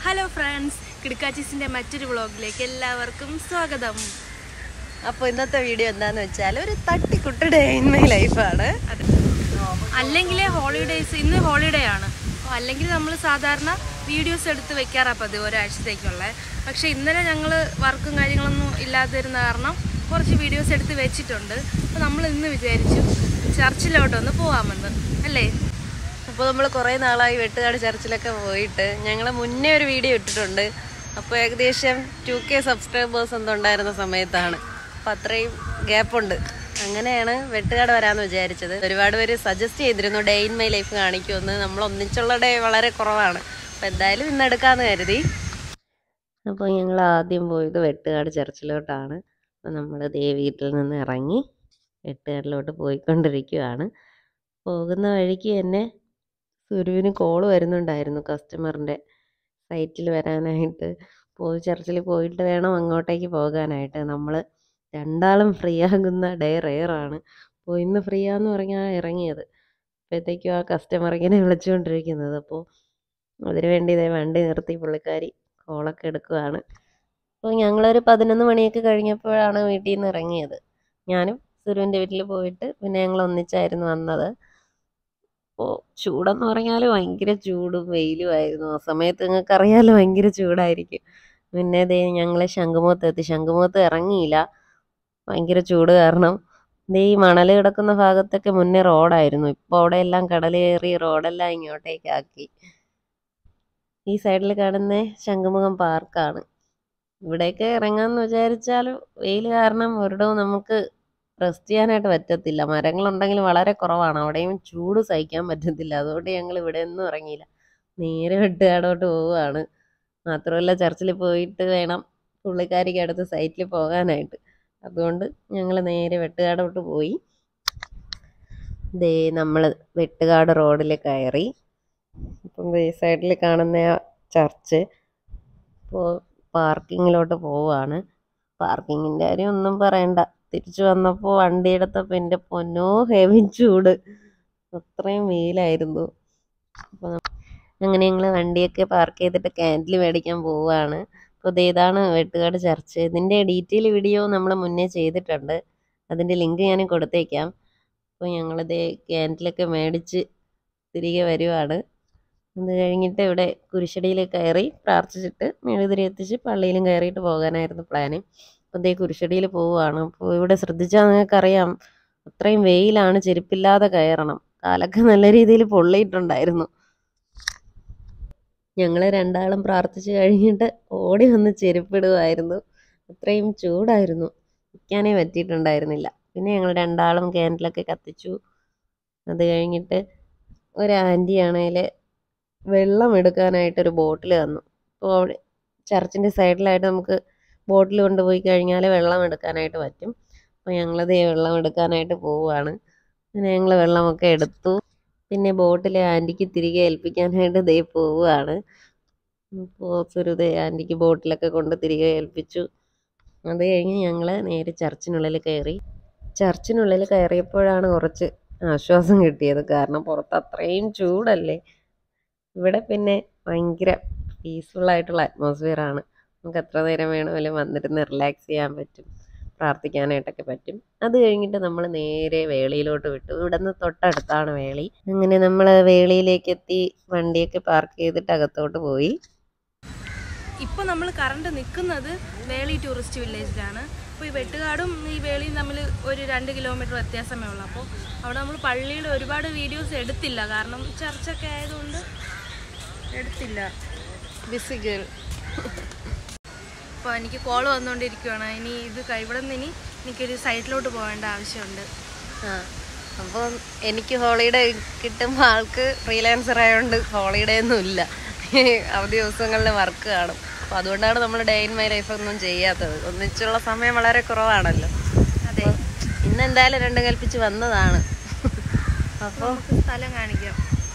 hello friends കിടക്കാച്ചീസിൻ്റെ മറ്റൊരു വ്ളോഗിലേക്ക് എല്ലാവർക്കും സ്വാഗതം അപ്പോൾ ഇന്നത്തെ വീഡിയോ എന്താന്ന് വെച്ചാൽ ഒരു തട്ടിക്കുട്ട് ഡേ ഇൻ മൈ ലൈഫാണ് അല്ലെങ്കിൽ ഹോളിഡേയ്സ് ഇന്ന് ഹോളിഡേ ആണ് അപ്പോൾ അല്ലെങ്കിൽ നമ്മൾ സാധാരണ വീഡിയോസ് എടുത്ത് വെക്കാറാ പതിവ് ഒരാഴ്ചത്തേക്കുള്ള പക്ഷേ ഇന്നലെ ഞങ്ങൾ വർക്കും കാര്യങ്ങളൊന്നും ഇല്ലാതിരുന്ന കാരണം കുറച്ച് വീഡിയോസ് എടുത്ത് വെച്ചിട്ടുണ്ട് അപ്പോൾ നമ്മൾ ഇന്ന് വിചാരിച്ചു ചർച്ചിലോട്ടൊന്ന് പോകാമെന്ന് അല്ലേ അപ്പോൾ നമ്മൾ കുറേ നാളായി വെട്ടുകാട് ചർച്ചിലൊക്കെ പോയിട്ട് ഞങ്ങൾ മുന്നേ ഒരു വീഡിയോ ഇട്ടിട്ടുണ്ട് അപ്പോൾ ഏകദേശം ടു കെ സബ്സ്ക്രൈബേഴ്സ് എന്തുണ്ടായിരുന്ന സമയത്താണ് അപ്പോൾ അത്രയും ഗ്യാപ്പുണ്ട് അങ്ങനെയാണ് വെട്ടുകാട് വരാമെന്ന് വിചാരിച്ചത് ഒരുപാട് പേര് സജസ്റ്റ് ചെയ്തിരുന്നു ഡേ ഇൻ മൈ ലൈഫ് കാണിക്കുമെന്ന് നമ്മൾ ഒന്നിച്ചുള്ള ഡേ വളരെ കുറവാണ് അപ്പോൾ എന്തായാലും ഇന്ന് എടുക്കാമെന്ന് കരുതി അപ്പോൾ ഞങ്ങൾ ആദ്യം പോയത് വെട്ടുകാട് ചർച്ചിലോട്ടാണ് അപ്പോൾ നമ്മൾ ദേ വീട്ടിൽ നിന്ന് ഇറങ്ങി വെട്ടുകാടിലോട്ട് പോയിക്കൊണ്ടിരിക്കുകയാണ് പോകുന്ന വഴിക്ക് തന്നെ സുരുവിന് കോള് വരുന്നുണ്ടായിരുന്നു കസ്റ്റമറിൻ്റെ സൈറ്റിൽ വരാനായിട്ട് പോയി ചർച്ചിൽ പോയിട്ട് വേണം അങ്ങോട്ടേക്ക് പോകാനായിട്ട് നമ്മൾ രണ്ടാളും ഫ്രീ ആകുന്ന ഡേ റെയറാണ് അപ്പോൾ ഇന്ന് ഫ്രീ ആന്ന് പറഞ്ഞാൽ ഇറങ്ങിയത് അപ്പോഴത്തേക്കും ആ കസ്റ്റമർ ഇങ്ങനെ വിളിച്ചുകൊണ്ടിരിക്കുന്നത് അപ്പോൾ അതിന് വേണ്ടി ഇതേ വണ്ടി നിർത്തി പുള്ളിക്കാരി കോളൊക്കെ എടുക്കുകയാണ് അപ്പോൾ ഞങ്ങളൊരു പതിനൊന്ന് മണിയൊക്കെ കഴിഞ്ഞപ്പോഴാണ് വീട്ടിൽ നിന്ന് ഇറങ്ങിയത് ഞാനും സുരുവിൻ്റെ വീട്ടിൽ പോയിട്ട് പിന്നെ ഞങ്ങൾ ഒന്നിച്ചായിരുന്നു വന്നത് അപ്പോൾ ചൂടെന്ന് പറഞ്ഞാൽ ഭയങ്കര ചൂടും വെയിലും ആയിരുന്നു ആ സമയത്ത് നിങ്ങൾക്ക് അറിയാമല്ലോ ഭയങ്കര ചൂടായിരിക്കും പിന്നെ ദേ ഞങ്ങൾ ശംഖുമുഖത്ത് എത്തി ശംഖുമുഖത്ത് ഇറങ്ങിയില്ല ഭയങ്കര ചൂട് കാരണം ദേ ഈ മണൽ കിടക്കുന്ന ഭാഗത്തൊക്കെ മുന്നേ റോഡായിരുന്നു ഇപ്പോൾ അവിടെ എല്ലാം കടൽ കയറി റോഡെല്ലാം ഇങ്ങോട്ടേക്ക് ആക്കി ഈ സൈഡിൽ കാണുന്ന ശംഖുമുഖം പാർക്കാണ് ഇവിടെയൊക്കെ ഇറങ്ങാമെന്ന് വിചാരിച്ചാൽ വെയിൽ കാരണം ഒരിടവും നമുക്ക് റെസ്റ്റ് ചെയ്യാനായിട്ട് പറ്റത്തില്ല മരങ്ങളുണ്ടെങ്കിൽ വളരെ കുറവാണ് അവിടെയും ചൂട് സഹിക്കാൻ പറ്റത്തില്ല അതുകൊണ്ട് ഞങ്ങൾ ഇവിടെ ഒന്നും ഇറങ്ങിയില്ല നേരെ വെട്ടുകാടോട്ട് പോവുകയാണ് മാത്രമല്ല ചർച്ചിൽ പോയിട്ട് വേണം പുള്ളിക്കാരിക്ക് അടുത്ത് സൈറ്റിൽ പോകാനായിട്ട് അതുകൊണ്ട് ഞങ്ങൾ നേരെ വെട്ടുകാടോട്ട് പോയി ദേ നമ്മൾ വെട്ടുകാട് റോഡിൽ കയറി ഇപ്പം ഈ സൈഡിൽ കാണുന്ന ആ ചർച്ച് ഇപ്പോൾ പാർക്കിങ്ങിലോട്ട് പോവുകയാണ് പാർക്കിങ്ങിൻ്റെ കാര്യം ഒന്നും പറയണ്ട തിരിച്ചു വന്നപ്പോൾ വണ്ടി എടുത്തപ്പോൾ എൻ്റെ പൊന്നോ ഹെവി ചൂട് അത്രയും വെയിലായിരുന്നു അപ്പോൾ അങ്ങനെ ഞങ്ങൾ വണ്ടിയൊക്കെ പാർക്ക് ചെയ്തിട്ട് ക്യാൻഡിൽ മേടിക്കാൻ പോവുകയാണ് അപ്പോൾ ഇത് ഇതാണ് വെട്ടുകാട് ചർച്ച് ഇതിൻ്റെ ഡീറ്റെയിൽ വീഡിയോ നമ്മൾ മുന്നേ ചെയ്തിട്ടുണ്ട് അതിൻ്റെ ലിങ്ക് ഞാൻ കൊടുത്തേക്കാം അപ്പോൾ ഞങ്ങളിത് ക്യാൻഡിലൊക്കെ മേടിച്ച് തിരികെ വരുവാണ് അത് കഴിഞ്ഞിട്ട് ഇവിടെ കുരിശടിയിൽ കയറി പ്രാർത്ഥിച്ചിട്ട് മെഴുകുതിരി എത്തിച്ച് പള്ളിയിലും കയറിയിട്ട് പോകാനായിരുന്നു പ്ലാന് അപ്പം ദേ കുരിശടിയിൽ പോവുകയാണ് അപ്പോൾ ഇവിടെ ശ്രദ്ധിച്ചാൽ നിങ്ങൾക്കറിയാം അത്രയും വെയിലാണ് ചെരുപ്പില്ലാതെ കയറണം കാലൊക്കെ നല്ല രീതിയിൽ പൊള്ളിയിട്ടുണ്ടായിരുന്നു ഞങ്ങൾ രണ്ടാളും പ്രാർത്ഥിച്ച് കഴിഞ്ഞിട്ട് ഓടി വന്ന് ചെരുപ്പിടുമായിരുന്നു അത്രയും ചൂടായിരുന്നു നിൽക്കാനേ പറ്റിയിട്ടുണ്ടായിരുന്നില്ല പിന്നെ ഞങ്ങൾ രണ്ടാളും ക്യാൻഡിലൊക്കെ കത്തിച്ചു അത് കഴിഞ്ഞിട്ട് ഒരു ആൻറ്റിയാണേൽ വെള്ളം എടുക്കാനായിട്ടൊരു ബോട്ടിൽ തന്നു അപ്പോൾ അവിടെ ചർച്ചിൻ്റെ സൈഡിലായിട്ട് നമുക്ക് ബോട്ടിൽ കൊണ്ടുപോയി കഴിഞ്ഞാൽ വെള്ളം എടുക്കാനായിട്ട് പറ്റും അപ്പോൾ ഞങ്ങളത് വെള്ളം എടുക്കാനായിട്ട് പോവുകയാണ് അങ്ങനെ ഞങ്ങൾ വെള്ളമൊക്കെ എടുത്തു പിന്നെ ബോട്ടിൽ ആൻറ്റിക്ക് തിരികെ ഏൽപ്പിക്കാനായിട്ട് ദേ പോവുകയാണ് അപ്പോൾ സുരുദേ ആൻറ്റിക്ക് ബോട്ടിലൊക്കെ കൊണ്ട് തിരികെ ഏൽപ്പിച്ചു അത് കഴിഞ്ഞ് ഞങ്ങൾ നേരെ ചർച്ചിനുള്ളിൽ കയറി ചർച്ചിനുള്ളിൽ കയറിയപ്പോഴാണ് കുറച്ച് ആശ്വാസം കിട്ടിയത് കാരണം പുറത്ത് അത്രയും ചൂടല്ലേ ഇവിടെ പിന്നെ ഭയങ്കര പീസ്ഫുൾ ആയിട്ടുള്ള അറ്റ്മോസ്ഫിയർ ആണ് നമുക്ക് എത്ര നേരം വേണമെങ്കിലും വന്നിരുന്ന് റിലാക്സ് ചെയ്യാൻ പറ്റും പ്രാർത്ഥിക്കാനായിട്ടൊക്കെ പറ്റും അത് കഴിഞ്ഞിട്ട് നമ്മൾ നേരെ വേളിയിലോട്ട് വിട്ടു ഇവിടെ നിന്ന് തൊട്ടടുത്താണ് വേളി അങ്ങനെ നമ്മൾ വേളിയിലേക്ക് എത്തി വണ്ടിയൊക്കെ പാർക്ക് ചെയ്തിട്ട് അകത്തോട്ട് പോയി ഇപ്പോൾ നമ്മൾ കറണ്ട് നിൽക്കുന്നത് വേളി ടൂറിസ്റ്റ് വില്ലേജിലാണ് അപ്പോൾ ഈ വെട്ടുകാടും ഈ വേളിയും തമ്മിൽ ഒരു രണ്ട് കിലോമീറ്റർ വ്യത്യാസമേ ഉള്ളൂ അപ്പോൾ അവിടെ നമ്മൾ പള്ളിയിൽ ഒരുപാട് വീഡിയോസ് എടുത്തില്ല കാരണം ചർച്ചൊക്കെ ആയതുകൊണ്ട് എടുത്തില്ല ബിസി ഗേൾ അപ്പോൾ എനിക്ക് കോൾ വന്നുകൊണ്ടിരിക്കുകയാണ് ഇനി ഇത് കഴി- ഇവിടെ നിന്ന് ഇനി എനിക്കൊരു സൈറ്റിലോട്ട് പോകേണ്ട ആവശ്യമുണ്ട് ആ അപ്പോൾ എനിക്ക് ഹോളിഡേ കിട്ടുമ്പോൾ ആൾക്ക് ഫ്രീലാൻസർ ആയതുകൊണ്ട് ഹോളിഡേ ഒന്നും ഇല്ല അവധി ദിവസങ്ങളിൽ വർക്ക് കാണും അപ്പോൾ അതുകൊണ്ടാണ് നമ്മൾ ഡേ ഇൻ മൈ ലൈഫ് ഒന്നും ചെയ്യാത്തത് ഒന്നിച്ചുള്ള സമയം വളരെ കുറവാണല്ലോ അതെ ഇന്ന് എന്തായാലും രണ്ടും കൽപ്പിച്ച് വന്നതാണ് അപ്പോൾ നമുക്ക് സ്ഥലം കാണിക്കാം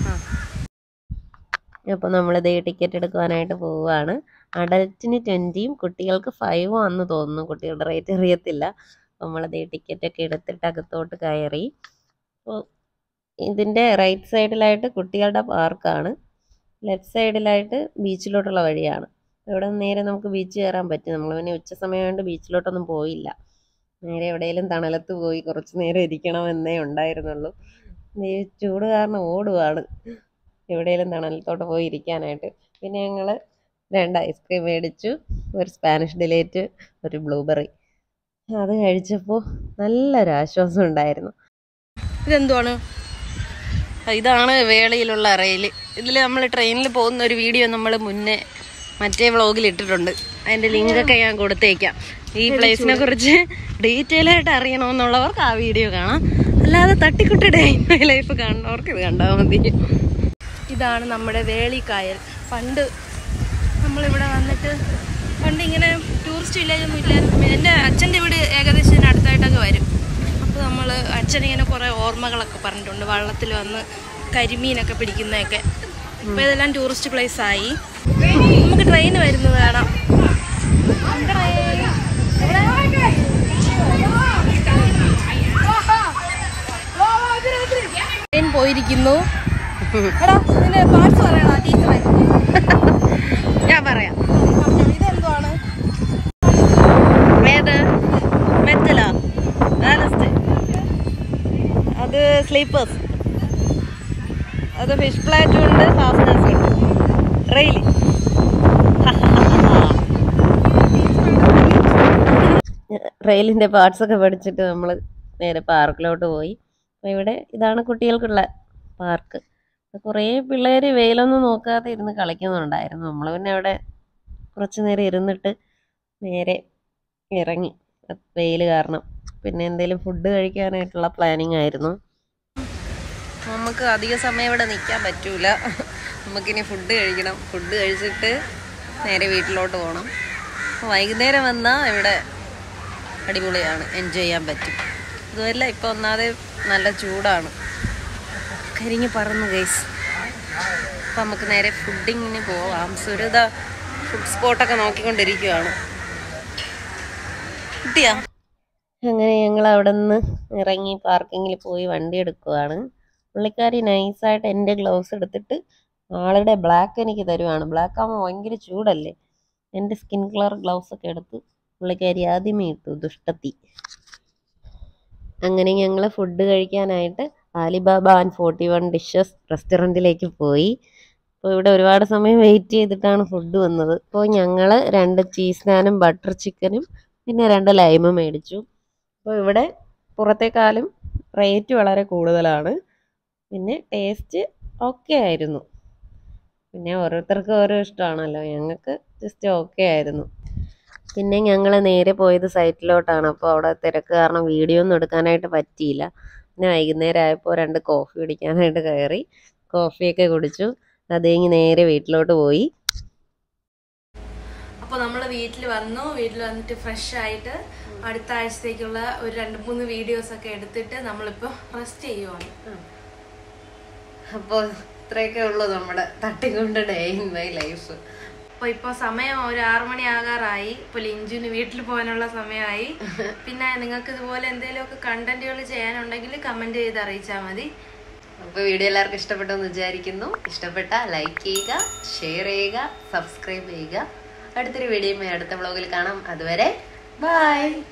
അപ്പോൾ നമ്മൾ ഇതേ ടിക്കറ്റ് എടുക്കുവാനായിട്ട് പോവുകയാണ് അഡൽറ്റിന് ട്വൻറ്റിയും കുട്ടികൾക്ക് ഫൈവും ആണെന്ന് തോന്നുന്നു കുട്ടികളുടെ റേറ്റ് അറിയത്തില്ല നമ്മളിതേ ടിക്കറ്റൊക്കെ എടുത്തിട്ട് അകത്തോട്ട് കയറി അപ്പോൾ ഇതിൻ്റെ റൈറ്റ് സൈഡിലായിട്ട് കുട്ടികളുടെ പാർക്കാണ് ലെഫ്റ്റ് സൈഡിലായിട്ട് ബീച്ചിലോട്ടുള്ള വഴിയാണ് ഇവിടെ നിന്ന് നേരെ നമുക്ക് ബീച്ച് കയറാൻ പറ്റും നമ്മൾ പിന്നെ ഉച്ച സമയമായതുകൊണ്ട് ബീച്ചിലോട്ടൊന്നും പോയില്ല നേരെ എവിടെയെങ്കിലും തണലത്ത് പോയി കുറച്ച് നേരം ഇരിക്കണമെന്നേ ഉണ്ടായിരുന്നുള്ളൂ ഈ ചൂട് കാരണം ഓടുവാണ് എവിടെയെങ്കിലും തണലത്തോട്ട് പോയി ഇരിക്കാനായിട്ട് പിന്നെ ഞങ്ങൾ രണ്ട് ഐസ്ക്രീം മേടിച്ചു ഒരു സ്പാനിഷ് ഡിലേറ്റ് ഒരു ബ്ലൂബെറി അത് കഴിച്ചപ്പോൾ നല്ലൊരു ആശ്വാസം ഉണ്ടായിരുന്നു ഇതെന്തുവാണ് ഇതാണ് വേളയിലുള്ള റെയിൽ ഇതിൽ നമ്മൾ ട്രെയിനിൽ പോകുന്ന ഒരു വീഡിയോ നമ്മൾ മുന്നേ മറ്റേ വ്ളോഗിൽ ഇട്ടിട്ടുണ്ട് അതിന്റെ ലിങ്ക് ഒക്കെ ഞാൻ കൊടുത്തേക്കാം ഈ പ്ലേസിനെ കുറിച്ച് ഡീറ്റെയിൽ ആയിട്ട് അറിയണമെന്നുള്ളവർക്ക് ആ വീഡിയോ കാണാം അല്ലാതെ തട്ടിക്കുട്ടി ഡേ ലൈഫ് കാണുന്നവർക്ക് ഇത് കണ്ടാൽ മതി ഇതാണ് നമ്മുടെ വേളിക്കായൽ പണ്ട് നമ്മളിവിടെ വന്നിട്ട് പണ്ട് ഇങ്ങനെ ടൂറിസ്റ്റ് വില്ലേജ് ഒന്നും ഇല്ലായിരുന്നു എൻ്റെ അച്ഛൻ്റെ വീട് ഏകദേശം ഇതിന് അടുത്തായിട്ടൊക്കെ വരും അപ്പോൾ നമ്മൾ അച്ഛനിങ്ങനെ കുറേ ഓർമ്മകളൊക്കെ പറഞ്ഞിട്ടുണ്ട് വള്ളത്തിൽ വന്ന് കരിമീനൊക്കെ പിടിക്കുന്നതൊക്കെ ഇപ്പോൾ ഇതെല്ലാം ടൂറിസ്റ്റ് പ്ലേസ് ആയി നമുക്ക് ട്രെയിൻ വരുന്നത് കാണാം ട്രെയിൻ പോയിരിക്കുന്നു എടാ ഇതിന്റെ പാർട്സ് പറയണോ ടീച്ചറെ ഞാൻ പറയാം പറഞ്ഞോ, ഇതെന്തുവാണ് ഏത് മെറ്റലോ ബാലസ്റ്റ് അത് സ്ലീപ്പേഴ്സ് അത് ഫിഷ് പ്ലാറ്റും ഉണ്ട് ഫാസ്റ്റേഴ്സും ഉണ്ട് റെയിൽ റെയിലിൻ്റെ പാർട്സൊക്കെ പഠിച്ചിട്ട് നമ്മൾ നേരെ പാർക്കിലോട്ട് പോയി അപ്പോൾ ഇവിടെ ഇതാണ് കുട്ടികൾക്കുള്ള പാർക്ക് കുറേ പിള്ളേർ വെയിലൊന്നും നോക്കാതെ ഇരുന്ന് കളിക്കുന്നുണ്ടായിരുന്നു നമ്മൾ പിന്നെ അവിടെ കുറച്ച് നേരം ഇരുന്നിട്ട് നേരെ ഇറങ്ങി വെയിൽ കാരണം പിന്നെ എന്തെങ്കിലും ഫുഡ് കഴിക്കാനായിട്ടുള്ള പ്ലാനിങ് ആയിരുന്നു നമുക്ക് അധിക സമയം ഇവിടെ നിൽക്കാൻ പറ്റൂല നമുക്കിനി ഫുഡ് കഴിക്കണം ഫുഡ് കഴിച്ചിട്ട് നേരെ വീട്ടിലോട്ട് പോകണം അപ്പോൾ വൈകുന്നേരം വന്നാൽ ഇവിടെ അടിപൊളിയാണ് എൻജോയ് ചെയ്യാൻ പറ്റും അതുമല്ല ഇപ്പോൾ ഒന്നാതെ നല്ല ചൂടാണ് കരിഞ്ഞ് പറന്നു ഗൈസ് അപ്പം നമുക്ക് നേരെ ഫുഡിങ്ങിന് പോവാം സുരത ഫുഡ് സ്പോട്ടൊക്കെ നോക്കിക്കൊണ്ടിരിക്കുവാണ് കിട്ടിയാ അങ്ങനെ ഞങ്ങൾ അവിടെ നിന്ന് ഇറങ്ങി പാർക്കിങ്ങിൽ പോയി വണ്ടി എടുക്കുവാണ് പുള്ളിക്കാരി നൈസായിട്ട് എൻ്റെ ഗ്ലൗസ് എടുത്തിട്ട് ആളുടെ ബ്ലാക്ക് എനിക്ക് തരുവാണ് ബ്ലാക്ക് ആകുമ്പോൾ ഭയങ്കര ചൂടല്ലേ എൻ്റെ സ്കിൻ കളർ ഗ്ലൗസ് ഒക്കെ എടുത്ത് പുള്ളിക്കാരി ആദ്യമേ ഇട്ടു ദുഷ്ടത്തി അങ്ങനെ ഞങ്ങൾ ഫുഡ് കഴിക്കാനായിട്ട് Alibaba and forty one dishes റെസ്റ്റോറൻറ്റിലേക്ക് പോയി അപ്പോൾ ഇവിടെ ഒരുപാട് സമയം വെയിറ്റ് ചെയ്തിട്ടാണ് ഫുഡ് വന്നത് അപ്പോൾ ഞങ്ങൾ രണ്ട് ചീസ് നാനും ബട്ടർ ചിക്കനും പിന്നെ രണ്ട് ലൈമും മേടിച്ചു അപ്പോൾ ഇവിടെ പുറത്തേക്കാളും റേറ്റ് വളരെ കൂടുതലാണ് പിന്നെ ടേസ്റ്റ് ഓക്കെ ആയിരുന്നു പിന്നെ ഓരോരുത്തർക്കും ഓരോ ഇഷ്ടമാണല്ലോ ഞങ്ങൾക്ക് ജസ്റ്റ് ഓക്കെ ആയിരുന്നു പിന്നെ ഞങ്ങൾ നേരെ പോയത് സൈറ്റിലോട്ടാണ് അപ്പോൾ അവിടെ തിരക്ക് കാരണം വീഡിയോ ഒന്നും എടുക്കാനായിട്ട് പറ്റിയില്ല പിന്നെ വൈകുന്നേരം ആയപ്പോൾ രണ്ട് കോഫി കുടിക്കാനായിട്ട് കയറി കോഫിയൊക്കെ കുടിച്ചു അത് കഴിഞ്ഞ് നേരെ വീട്ടിലോട്ട് പോയി അപ്പോൾ നമ്മൾ വീട്ടിൽ വന്നു വീട്ടിൽ വന്നിട്ട് ഫ്രഷ് ആയിട്ട് അടുത്ത ആഴ്ചത്തേക്കുള്ള ഒരു രണ്ട് മൂന്ന് വീഡിയോസ് ഒക്കെ എടുത്തിട്ട് നമ്മളിപ്പോൾ റെസ്റ്റ് ചെയ്യുവാണ് അപ്പോൾ ഇത്രയൊക്കെ ഉള്ളൂ നമ്മുടെ തട്ടിക്കൊണ്ട് ഡേ ഇൻ മൈ ലൈഫ് അപ്പോൾ ഇപ്പോൾ സമയം ഒരു ആറു മണി ആകാറായി ഇപ്പോൾ ലിഞ്ചുവിന് വീട്ടിൽ പോകാനുള്ള സമയമായി പിന്നെ നിങ്ങൾക്ക് ഇതുപോലെ എന്തെങ്കിലുമൊക്കെ കണ്ടന്റുകൾ ചെയ്യാനുണ്ടെങ്കിൽ കമന്റ് ചെയ്ത് അറിയിച്ചാൽ മതി അപ്പോൾ വീഡിയോ എല്ലാവർക്കും ഇഷ്ടപ്പെട്ടു എന്ന് വിചാരിക്കുന്നു ഇഷ്ടപ്പെട്ട ലൈക്ക് ചെയ്യുക ഷെയർ ചെയ്യുക സബ്സ്ക്രൈബ് ചെയ്യുക അടുത്തൊരു വീഡിയോയുമായി അടുത്ത വ്ളോഗിൽ കാണാം അതുവരെ ബൈ